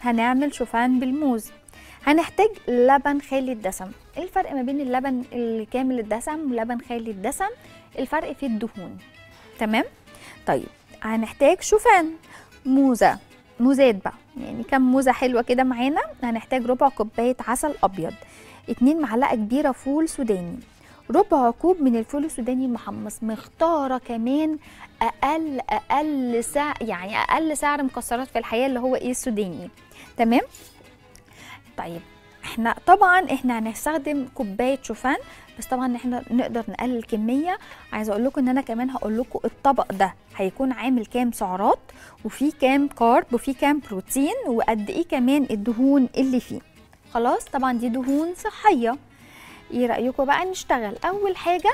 هنعمل شوفان بالموز هنحتاج لبن خالي الدسم إيه الفرق ما بين اللبن الكامل الدسم ولبن خالي الدسم الفرق في الدهون تمام طيب هنحتاج شوفان موزه موزات بقى يعني كم موزه حلوه كده معانا هنحتاج ربع كوبايه عسل ابيض اتنين معلقه كبيره فول سوداني ربع كوب من الفول السوداني المحمص مختاره كمان اقل اقل سعر يعني اقل سعر مكسرات في الحياه اللي هو ايه السوداني تمام طيب احنا طبعا احنا هنستخدم كوبايه شوفان بس طبعا احنا نقدر نقلل الكميه عايزه اقول لكم ان انا كمان هقول لكم الطبق ده هيكون عامل كام سعرات وفيه كام كارب وفيه كام بروتين وقد ايه كمان الدهون اللي فيه خلاص طبعا دي دهون صحيه ايه رايكم بقى نشتغل اول حاجه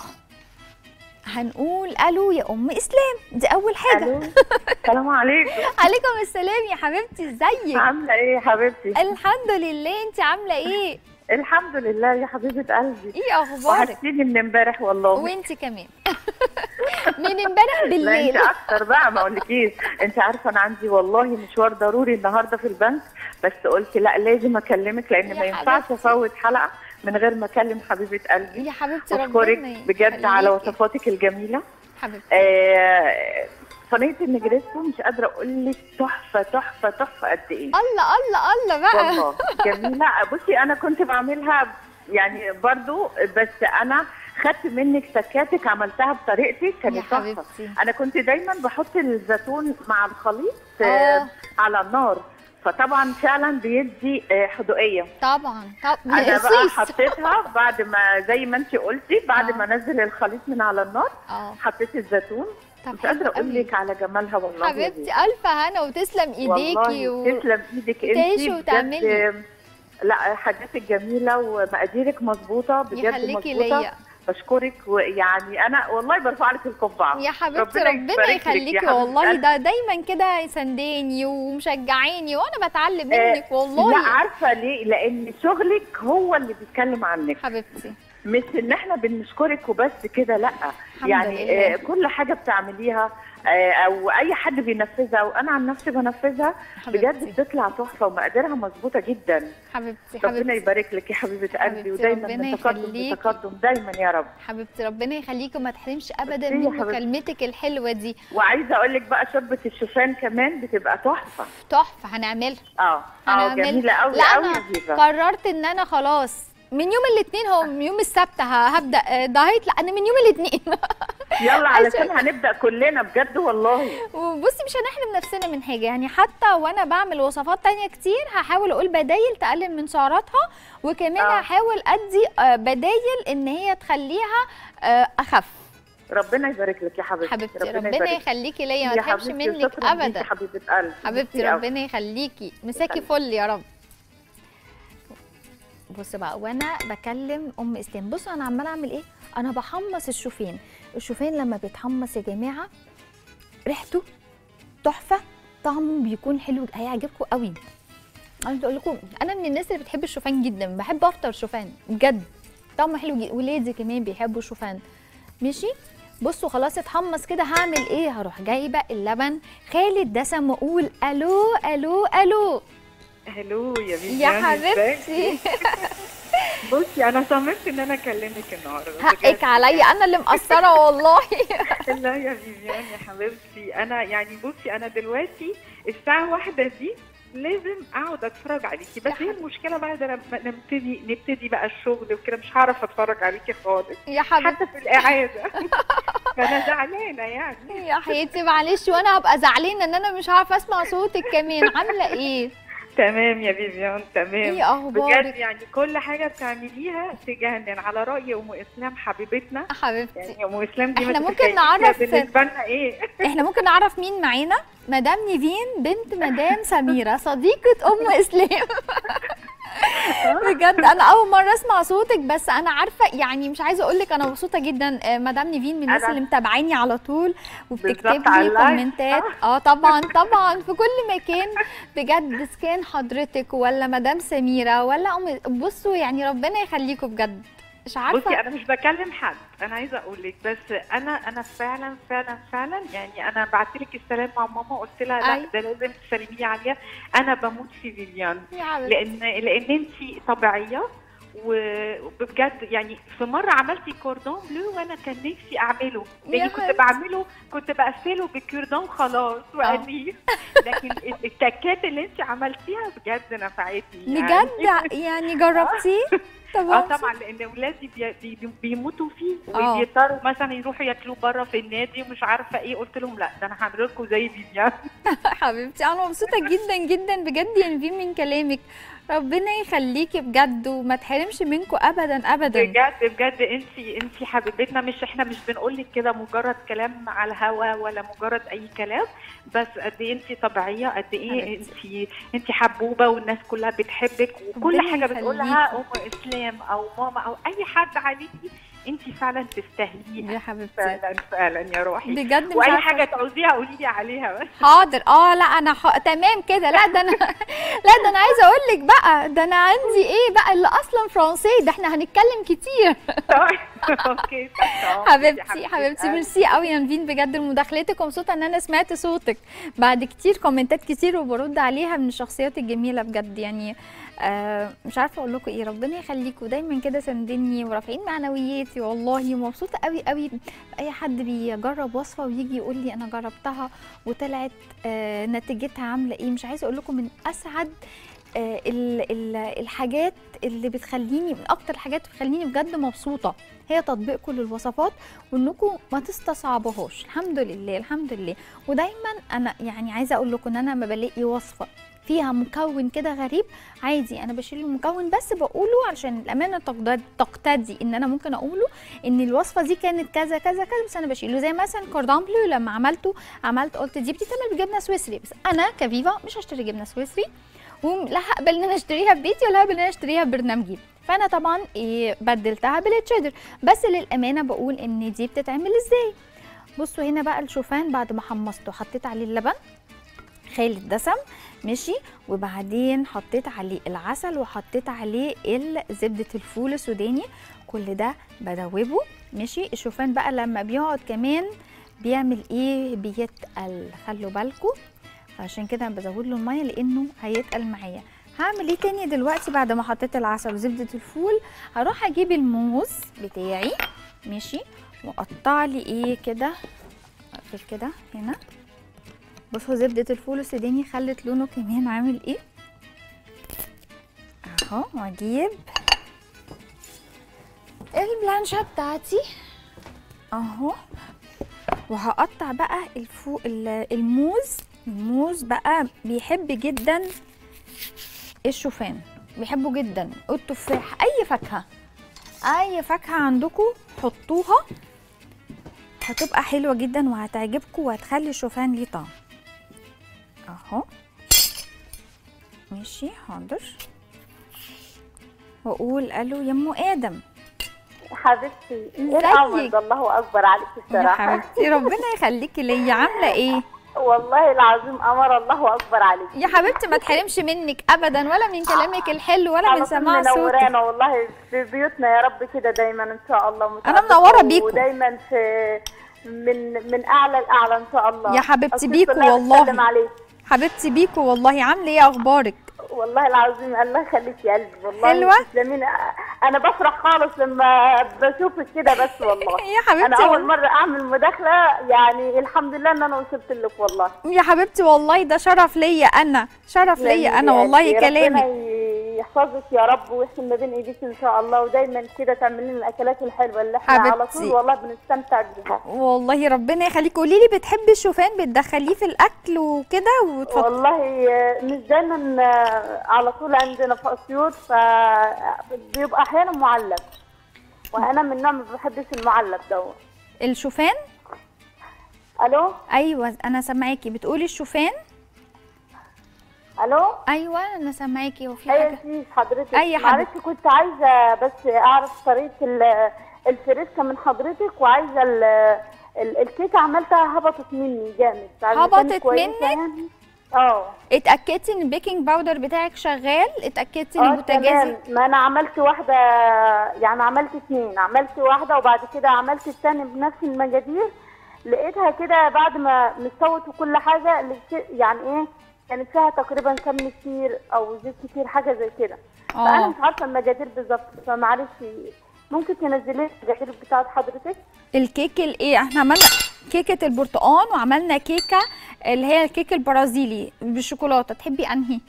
هنقول الو يا ام اسلام دي اول حاجه الو السلام عليكم عليكم السلام يا حبيبتي ازيك عامله ايه يا حبيبتي الحمد لله انت عامله ايه الحمد لله يا حبيبه قلبي ايه اخبارك وحشتيني من امبارح والله وانت كمان من امبارح لا انت بالليل اكتر بقى ما اقولكيش انت عارفه انا عندي والله مشوار ضروري النهارده في البنك بس قلت لا لازم اكلمك لان يا ما ينفعش حبيبتي. افوت حلقه من غير ما اكلم حبيبه قلبي يا حبيبتي اشكرك ربنا بجد على يخليكي. وصفاتك الجميله حبيبتي آه، صينيه النجريسكو مش قادره اقول لك تحفه تحفه تحفه قد ايه الله الله الله بقى والله جميله بصي انا كنت بعملها يعني برضو بس انا خدت منك تكاتك عملتها بطريقتي يا كانت تحفه حبيبتي انا كنت دايما بحط الزيتون مع الخليط آه. آه، على النار فطبعا فعلا بيدي آه، حدوقيه طبعا طب انا بقى صيص. حطيتها بعد ما زي ما انت قلتي بعد آه. ما انزل الخليط من على النار اه حطيت الزيتون طب مش قادره حلو اقول قوي. لك على جمالها والله يا حبيبتي زينب. الف هنا وتسلم ايديكي والله تسلم ايدك انت تعيشي بجد وتعملي. لا حاجاتك جميله ومقاديرك مظبوطه بجد يخليكي مظبوطه ليا بشكرك ويعني انا والله برفع لك القبعه يا حبيبتي ربنا ربنا يبارك لك يا يخليكي حبيبة والله قلبي. ده دايما كده يسنداني ومشجعاني وانا بتعلم آه، منك والله لا عارفه ليه لان شغلك هو اللي بيتكلم عنك حبيبتي مش ان احنا بنشكرك وبس كده لا الحمد يعني لله. آه، كل حاجه بتعمليها آه، او اي حد بينفذها وانا عن نفسي بنفذها بجد حبيبتي بتطلع تحفه ومقاديرها مظبوطه جدا حبيبتي ربنا حبيبتي يبارك لك يا حبيبه قلبي حبيبتي، ودايما ربنا من تقدم يخليكي. لتقدم دايما يا رب حبيبتي ربنا يخليكي وما تحرمش ابدا ميرسي يا من حبيبتي. مكالمتك الحلوه دي وعايزه اقول لك بقى شوربه الشوفان كمان بتبقى تحفه تحفه هنعملها اه اه هنعمل- جميله قوي لا قوي انا يا فيفا قررت ان انا خلاص من يوم الاثنين هو من يوم السبت ه- هبدا آه، دايت لا انا من يوم الاثنين يلا علشان عشان- هنبدا كلنا بجد والله وبصي مش هنحرم نفسنا من حاجه يعني حتى وانا بعمل وصفات تانية كتير هحاول اقول بدايل تقلل من سعراتها وكمان آه. هحاول ادي آه، بدايل ان هي تخليها آه، اخف ربنا يبارك لك يا حبيبتي حبيبتي ربنا يبارك. يخليكي ليا ما يا تحرمش حبيبتي منك وشكراً ليكي ابدا حبيبه قلبي حبيبتي ميرسي قوي. ربنا يخليكي مساكي يخليك. فل يا رب بص بقى وانا بكلم ام اسلام بصوا انا عماله اعمل ايه انا بحمص الشوفان الشوفان لما بيتحمص يا جماعه ريحته تحفه طعمه بيكون حلو هيعجبكم قوي عايزه اقول لكم انا من الناس اللي بتحب الشوفان جدا بحب افطر شوفان بجد طعمه حلو جدا ولادي كمان بيحبوا الشوفان ماشي بصوا خلاص اتحمص كده هعمل ايه هروح جايبه اللبن خالي الدسم واقول الو الو الو هلو يا يا فيفيان حبيبتي بصي انا صممت ان انا اكلمك النهارده حقك عليا انا اللي مقصره والله بجد. لا يا فيفيان يا حبيبتي انا يعني بصي انا دلوقتي الساعه واحدة دي لازم اقعد اتفرج عليكي بس هي المشكله بعد لما نبتدي نبتدي بقى الشغل وكده مش هعرف اتفرج عليكي خالص يا حبيبتي حتى في الاعاده فانا زعلانه يعني يا حياتي معلش وانا هبقى زعلانه ان انا مش عارفه اسمع صوتك كمان عامله ايه تمام يا فيفيان تمام ايه بجد اخبارك يعني كل حاجه بتعمليها تجنن على راي ام اسلام حبيبتنا حبيبتي يعني ام اسلام دي ما إحنا ممكن تتخيليش نعرف- بالنسبه لنا ايه احنا ممكن نعرف مين معانا مدام نيفين بنت مدام سميره صديقه ام اسلام بجد انا اول مره اسمع صوتك بس انا عارفه يعني مش عايزه اقول لك انا مبسوطه جدا آه، مدام نيفين من الناس أنا- اللي متابعاني على طول وبتكتب بالظبط على لي اللايف. كومنتات اه طبعا طبعا في كل مكان بجد سكان حضرتك ولا مدام سميره ولا ام بصوا يعني ربنا يخليكم بجد مش عارفه بصي انا مش بكلم حد انا عايزه اقول لك بس انا انا فعلا فعلا فعلا يعني انا بعت لك السلام مع ماما قلت لها لا أي. ده لازم تسلمي لي عليها انا بموت في فيفيان يا حبيبتي لان لان انت طبيعيه وبجد يعني في مره عملتي كوردون بلو وانا كان نفسي اعمله يا لاني كنت حبيبتي. بعمله كنت بقفله بكوردون خلاص وانيف لكن التكات اللي انت عملتيها بجد نفعتني يعني. بجد يعني جربتيه طب اه مبسوطة. طبعا لان اولادي بي بي بيموتوا فيه آه. وبيضطروا مثلا يروحوا ياكلوا بره في النادي ومش عارفه ايه قلت لهم لا ده انا هعمل لكم زي فيفيان حبيبتي انا مبسوطه جدا جدا بجد يا نيفين من كلامك ربنا يخليكي بجد وما تحرمش منكم ابدا ابدا بجد بجد انت انت حبيبتنا مش احنا مش بنقول لك كده مجرد كلام على الهوا ولا مجرد اي كلام بس قد ايه انت طبيعيه قد ايه انت انت حبوبه والناس كلها بتحبك وكل ربنا حاجه بتقولها يخليكي. ام اسلام او ماما او اي حد عليكي انت فعلا تستاهليها يا حبيبتي فعلا فعلا يا روحي بجد مش واي عارفة. حاجه تعوزيها قولي لي عليها بس حاضر اه لا انا ح... تمام كده لا ده انا لا ده انا عايزه اقول لك بقى ده انا عندي ايه بقى اللي اصلا فرنسي ده احنا هنتكلم كتير اوكي تمام. حبيبتي حبيبتي ميرسي قوي يا نبين بجد لمداخلتك ومبسوطه ان انا سمعت صوتك بعد كتير كومنتات كتير وبرد عليها من الشخصيات الجميله بجد يعني آه مش عارفه اقول لكم ايه ربنا يخليكم دايما كده سندني ورافعين معنوياتي والله ومبسوطه قوي قوي باي حد بيجرب وصفه ويجي يقول لي انا جربتها وطلعت آه نتيجتها عامله ايه مش عايزه اقول لكم من اسعد آه ال- ال- الحاجات اللي بتخليني من اكتر الحاجات اللي بتخليني بجد مبسوطه هي تطبيقكم للوصفات وانكم ما تستصعبوهاش الحمد لله الحمد لله ودايما انا يعني عايزه اقول لكم ان انا لما بلاقي وصفه فيها مكون كده غريب عادي انا بشيل المكون بس بقوله علشان الامانه تقتضي- تقتدي ان انا ممكن اقوله ان الوصفه دي كانت كذا كذا كذا بس انا بشيله زي مثلا كوردون بلو لما عملته عملت قلت دي بتتعمل بجبنه سويسري بس انا كفيفا مش هشتري جبنه سويسري ولا هقبل ان انا اشتريها في بيتي ولا هقبل ان انا اشتريها في برنامجي فانا طبعا إيه بدلتها بالتشيدر بس للامانه بقول ان دي بتتعمل ازاي بصوا هنا بقى الشوفان بعد ما حمصته حطيت عليه اللبن خالي الدسم ماشي وبعدين حطيت عليه العسل وحطيت عليه ال- زبدة الفول السوداني كل ده بدوبه ماشي الشوفان بقى لما بيقعد كمان بيعمل ايه بيتقل خلوا بالكم عشان كده انا بزود له الميه لانه هيتقل معايا هعمل ايه تاني دلوقتي بعد ما حطيت العسل وزبدة الفول هروح اجيب الموز بتاعي ماشي واقطع لي ايه كده اقفل كده هنا بصوا زبدة الفول السوداني خلت لونه كمان عامل ايه اهو واجيب البلانشة بتاعتي اهو وهقطع بقى الفو ال- الموز الموز بقى بيحب جدا الشوفان بيحبه جدا التفاح اي فاكهه اي فاكهه عندكم حطوها هتبقى حلوه جدا وهتعجبكم وهتخلي الشوفان ليه طعم اهو ماشي حاضر واقول الو يا ام ادم حبيبتي ازيك؟ ايه الامر ده الله اكبر عليك يا الصراحه حبيبتي ربنا يخليكي ليا عامله ايه والله العظيم امر الله اكبر عليك يا حبيبتي ما تحرمش منك ابدا ولا من كلامك الحلو ولا من على طول سماع صوتك منورانا والله في بيوتنا يا رب كده دايما ان شاء الله أنا متألقة منورة بيكم. ودايما في من من اعلى لاعلى ان شاء الله يا حبيبتي أصل بيكوا كلها والله. بتسلم عليك حبيبتي بيكو والله عامله ايه اخبارك والله العظيم الله يخليك يا قلبي والله حلوة؟ تسلمين انا بفرح خالص لما بشوفك كده بس والله يا حبيبتي انا اول والله. مره اعمل مداخله يعني الحمد لله ان انا وصلت لك والله يا حبيبتي والله ده شرف ليا انا شرف ليا انا يا والله قلبي، ربنا كلامك يحفظك يا رب ويحسن ما بين ايديك ان شاء الله ودايما كده تعمل لنا الاكلات الحلوه اللي احنا على حبيبتي. طول والله بنستمتع بيها والله ربنا يخليك قولي لي بتحبي الشوفان بتدخليه في الاكل وكده وتفضلي والله آه، مش دايما آه، على طول عندنا في اسيوط فبيبقى احيانا معلب وانا من النوع ما بحبش المعلب دوت الشوفان الو ايوه انا سامعاكي بتقولي الشوفان الو ايوه انا سامعاكي وفي ايوه حاجه في حضرتك أي معلش كنت عايزه بس اعرف طريقه ال- الفريسكا من حضرتك وعايزه ال- ال- الكيكه عملتها هبطت مني جامد عايزة هبطت كانت كويسة منك؟ يعني. اه اتاكدتي ان البيكنج باودر بتاعك شغال اتاكدتي ان اه البوتاجاز تمام ما انا عملت واحده يعني عملت اتنين عملت واحده وبعد كده عملت التاني بنفس المجادير لقيتها كده بعد ما مستوت وكل حاجه لقيت- يعني ايه كانت فيها تقريبا سمن كتير او زيت كتير حاجه زي كده فانا اه مش عارفه المجادير بالظبط فمعلش ممكن تنزلي لي المجادير بتاعت حضرتك الكيك الايه احنا عملنا كيكه البرتقال وعملنا كيكه اللي هي الكيك البرازيلي بالشوكولاته تحبي انهي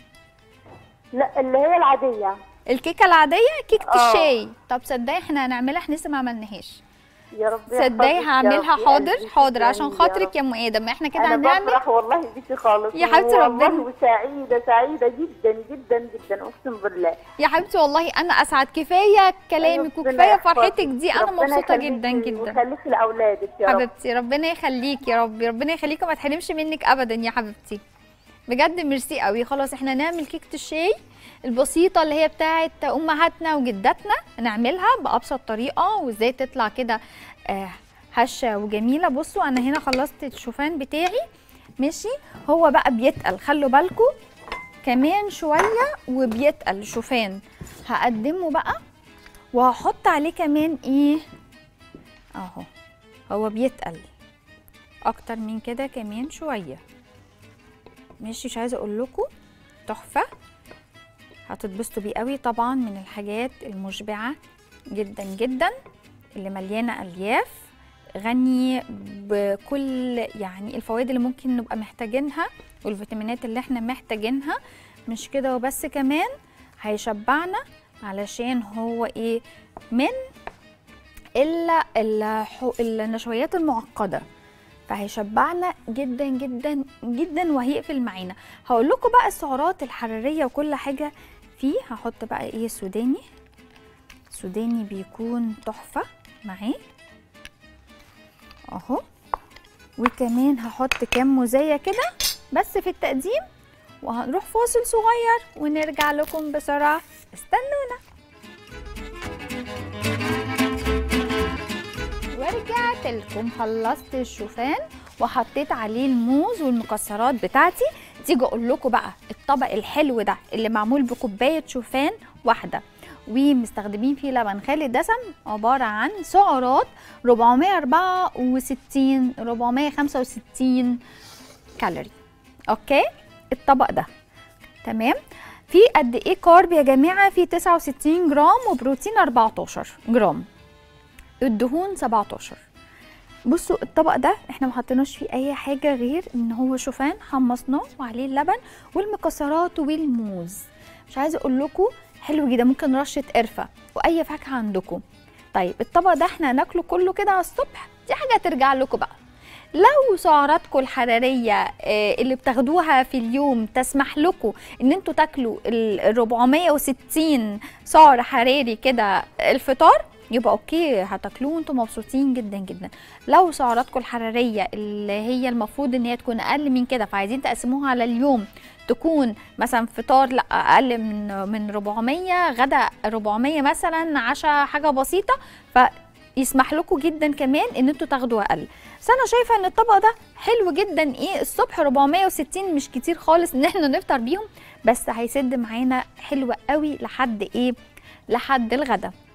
لا اللي هي العاديه الكيكه العاديه كيكه آه. الشاي طب صدقي احنا هنعملها احنا لسه ما عملناش يا رب تصدقي هعملها حاضر حاضر عشان خاطرك يا يا ام ادم احنا كده انا هنعمل بفرح والله بيكي خالص يا حبيبتي والله ربنا- وسعيده سعيده جدا جدا جدا اقسم بالله يا حبيبتي والله انا اسعد كفايه كلامك ربنا وكفايه يحفظك. فرحتك دي انا ربنا مبسوطه يخليكي جدا جدا ويخليكي لاولادك يا رب حبيبتي ربنا يخليك يا رب ربنا يخليك وما تحرمش منك ابدا يا حبيبتي بجد ميرسي قوي خلاص احنا نعمل كيكه الشاي البسيطه اللي هي بتاعه امهاتنا وجداتنا نعملها بابسط طريقه وازاي تطلع كده آه، هشه وجميله بصوا انا هنا خلصت الشوفان بتاعي ماشي هو بقى بيتقل خلوا بالكم كمان شويه وبيتقل الشوفان هقدمه بقى وهحط عليه كمان ايه اهو هو بيتقل اكتر من كده كمان شويه ماشي مش عايزه اقول لكم تحفه هتتبسطوا بيه قوي طبعا من الحاجات المشبعه جدا جدا اللي مليانه الياف غني بكل يعني الفوائد اللي ممكن نبقى محتاجينها والفيتامينات اللي احنا محتاجينها مش كده وبس كمان هيشبعنا علشان هو ايه من الا الحو- النشويات المعقده فهيشبعنا جدا جدا جدا وهيقفل معانا هقول لكم بقى السعرات الحراريه وكل حاجه فيه هحط بقى ايه سوداني سوداني بيكون تحفه معاه اهو وكمان هحط كام موزيه كده بس في التقديم وهنروح فاصل صغير ونرجع لكم بسرعه استنونا ورجعت لكم خلصت الشوفان وحطيت عليه الموز والمكسرات بتاعتي تيجي اقول لكم بقى الطبق الحلو ده اللي معمول بكوبايه شوفان واحده ومستخدمين فيه لبن خالي الدسم عباره عن سعرات 464 465 كالوري اوكي الطبق ده تمام في قد ايه كارب يا جماعه في 69 جرام وبروتين 14 جرام الدهون 17 بصوا الطبق ده احنا ما حطيناش فيه اي حاجه غير ان هو شوفان حمصناه وعليه اللبن والمكسرات والموز مش عايزه اقول لكم حلو جدا ممكن رشه قرفه واي فاكهه عندكم طيب الطبق ده احنا هناكله كله كده على الصبح دي حاجه ترجع لكم بقى لو سعراتكم الحراريه آه، اللي بتاخدوها في اليوم تسمح لكم ان انتوا تاكلوا ال 460 سعر حراري كده الفطار يبقى اوكي هتاكلوه وانتم مبسوطين جدا جدا لو سعراتكم الحراريه اللي هي المفروض ان هي تكون اقل من كده فعايزين تقسموها على اليوم تكون مثلا فطار لا اقل من من 400 غدا 400 مثلا عشاء حاجه بسيطه فيسمح لكم جدا كمان ان انتوا تاخدوا اقل بس انا شايفه ان الطبق ده حلو جدا ايه الصبح 460 مش كتير خالص ان احنا نفطر بيهم بس هيسد معانا حلو قوي لحد ايه لحد الغدا